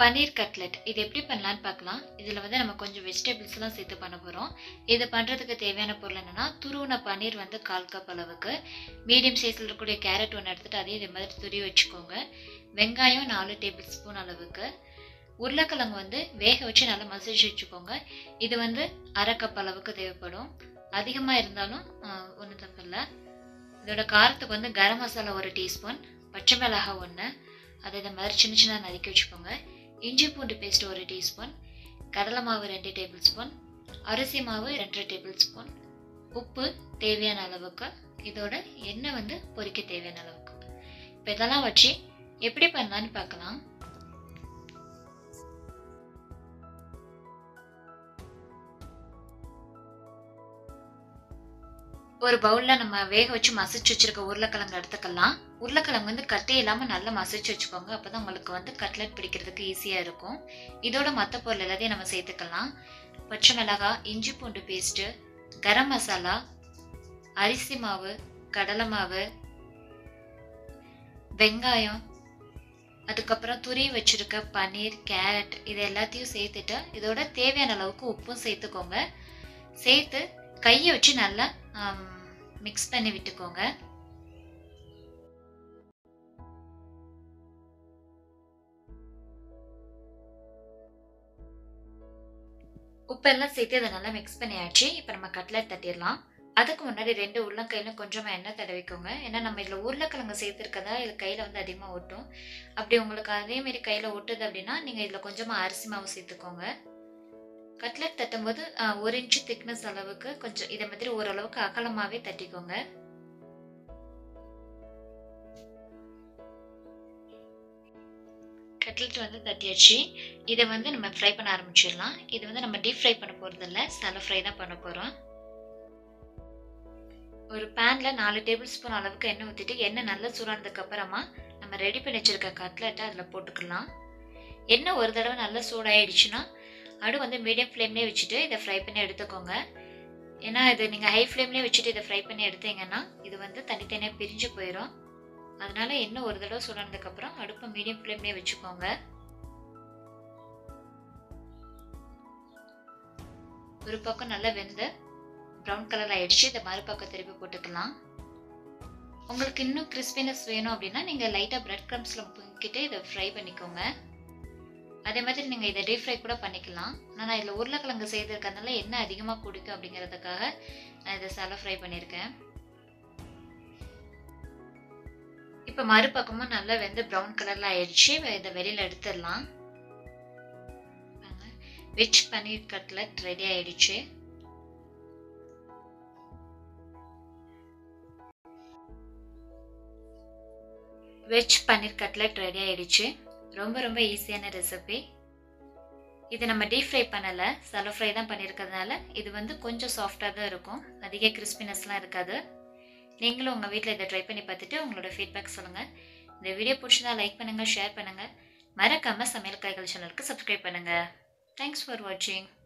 பன்னீர் cutlet இது எப்படி பண்ணலான்னு பார்க்கலாம் இதில் வந்து நம்ம கொஞ்சம் வெஜிடபிள்ஸ்லாம் சேர்த்து பண்ண போகிறோம் இது பண்ணுறதுக்கு தேவையான பொருள் என்னென்னா துருவின பன்னீர் வந்து கால் கப் அளவுக்கு மீடியம் சைஸில் இருக்கக்கூடிய கேரட் ஒன்று எடுத்துகிட்டு அதையும் இதே மாதிரி துருவி வச்சுக்கோங்க வெங்காயம் நாலு டேபிள் ஸ்பூன் அளவுக்கு உருளைக்கிழங்கு வந்து வேக வச்சு நல்லா மசிச்சு வச்சுக்கோங்க இது வந்து அரை கப் அளவுக்கு தேவைப்படும் அதிகமாக இருந்தாலும் ஒன்றும் தப்பில்லை இதோட காரத்துக்கு வந்து கரம் மசாலா ஒரு டீஸ்பூன் பச்சை மிளகாய் ஒன்று அதை இந்த மாதிரி சின்ன சின்ன நறுக்கி வச்சுக்கோங்க இஞ்சி பூண்டு பேஸ்ட் ஒரு டீஸ்பூன் கடலை மாவு ரெண்டு டேபிள் ஸ்பூன் அரிசி மாவு ரெண்டரை டேபிள் ஸ்பூன் உப்பு தேவையான அளவுக்கு இதோட எண்ணெய் வந்து பொரிக்க தேவையான அளவுக்கு இப்போ இதெல்லாம் வச்சு எப்படி பண்ணலான்னு பார்க்கலாம் ஒரு பவுலில் நம்ம வேக வச்சு மசிச்சு வச்சிருக்க உருளைக்கிழங்கு எடுத்துக்கலாம் உருளைக்கிழங்கு வந்து கட்டி இல்லாமல் நல்லா மசிச்சு வச்சுக்கோங்க அப்போ தான் உங்களுக்கு வந்து கட்லெட் பிடிக்கிறதுக்கு ஈஸியாக இருக்கும் இதோட மற்ற பொருள் எல்லாத்தையும் நம்ம சேர்த்துக்கலாம் பச்சை மிளகாய் இஞ்சி பூண்டு பேஸ்ட்டு கரம் மசாலா அரிசி மாவு கடலை மாவு வெங்காயம் அதுக்கப்புறம் துரி வச்சிருக்க பன்னீர் கேரட் இது எல்லாத்தையும் சேர்த்துட்டு இதோட தேவையான அளவுக்கு உப்பும் சேர்த்துக்கோங்க சேர்த்து கையை வச்சு நல்லா மிக்ஸ் பண்ணி விட்டுக்கோங்க உப்பெல்லாம் சேர்த்து அதை நல்லா மிக்ஸ் பண்ணியாச்சு இப்போ நம்ம கட்லெட் தட்டிடலாம் அதுக்கு முன்னாடி ரெண்டு உள்ளங்கையிலும் கொஞ்சமாக எண்ணெய் தடவிக்கோங்க ஏன்னா நம்ம இதில் உருளைக்கிழங்கு சேர்த்துருக்கதா இது கையில் வந்து அதிகமாக ஒட்டும் அப்படி உங்களுக்கு அதேமாரி கையில் ஒட்டுது அப்படின்னா நீங்கள் இதில் கொஞ்சமாக அரிசி மாவு சேர்த்துக்கோங்க கட்லெட் தட்டும்போது ஒரு இன்ச்சு திக்னஸ் அளவுக்கு கொஞ்சம் இதை மாதிரி ஓரளவுக்கு அகலமாகவே தட்டிக்கோங்க கட்லெட் வந்து தட்டியாச்சு இதை வந்து நம்ம ஃப்ரை பண்ண ஆரம்பிச்சிடலாம் இது வந்து நம்ம டீப் ஃப்ரை பண்ண போகிறது இல்லை சல ஃப்ரை தான் பண்ண போகிறோம் ஒரு பேனில் நாலு டேபிள் ஸ்பூன் அளவுக்கு எண்ணெய் ஊற்றிட்டு எண்ணெய் நல்லா சூடானதுக்கு அப்புறமா நம்ம ரெடி பண்ணி வச்சிருக்க கட்லெட்டை அதில் போட்டுக்கலாம் எண்ணெய் ஒரு தடவை நல்லா சூடாயிடுச்சுன்னா அடு வந்து மீடியம் ஃப்ளேம்லேயே வச்சுட்டு இதை ஃப்ரை பண்ணி எடுத்துக்கோங்க ஏன்னா இது நீங்கள் ஹை ஃப்ளேம்லேயே வச்சுட்டு இதை ஃப்ரை பண்ணி எடுத்தீங்கன்னா இது வந்து தனித்தனியாக பிரிஞ்சு போயிடும் அதனால எண்ணெய் ஒரு தடவை சுடானதுக்கப்புறம் அடுப்பை மீடியம் ஃப்ளேம்லேயே வச்சுக்கோங்க ஒரு பக்கம் நல்லா வெந்து ப்ரௌன் கலர் ஆயிடுச்சு இதை மறுபக்கம் திருப்பி போட்டுக்கலாம் உங்களுக்கு இன்னும் கிறிஸ்பினஸ் வேணும் அப்படின்னா நீங்கள் லைட்டாக பிரெட் க்ரம்ஸில் முக்கிட்டு இதை ஃப்ரை பண்ணிக்கோங்க அதே மாதிரி நீங்கள் இதை டீப் ஃப்ரை கூட பண்ணிக்கலாம் நான் இதில் உருளைக்கிழங்கு செய்திருக்கறதுனால என்ன அதிகமாக குடிக்கும் அப்படிங்கிறதுக்காக நான் இதை சல ஃப்ரை பண்ணியிருக்கேன் இப்போ மறுபக்கமும் நல்லா வெந்து ப்ரௌன் கலரில் ஆயிடுச்சு இதை வெளியில் எடுத்துடலாம் வெஜ் பன்னீர் கட்லெட் ரெடி ஆயிடுச்சு வெஜ் பன்னீர் கட்லெட் ரெடி ஆயிடுச்சு ரொம்ப ரொம்ப ஈஸியான ரெசிபி இது நம்ம டீப் ஃப்ரை பண்ணலை சலோ ஃப்ரை தான் பண்ணியிருக்கிறதுனால இது வந்து கொஞ்சம் சாஃப்டாக தான் இருக்கும் அதிக கிறிஸ்பினஸ்லாம் இருக்காது நீங்களும் உங்கள் வீட்டில் இதை ட்ரை பண்ணி பார்த்துட்டு உங்களோட ஃபீட்பேக் சொல்லுங்கள் இந்த வீடியோ பிடிச்சதா லைக் பண்ணுங்கள் ஷேர் பண்ணுங்கள் மறக்காமல் சமையல் காய்கள் சேனலுக்கு சப்ஸ்கிரைப் பண்ணுங்கள் தேங்க்ஸ் ஃபார் வாட்சிங்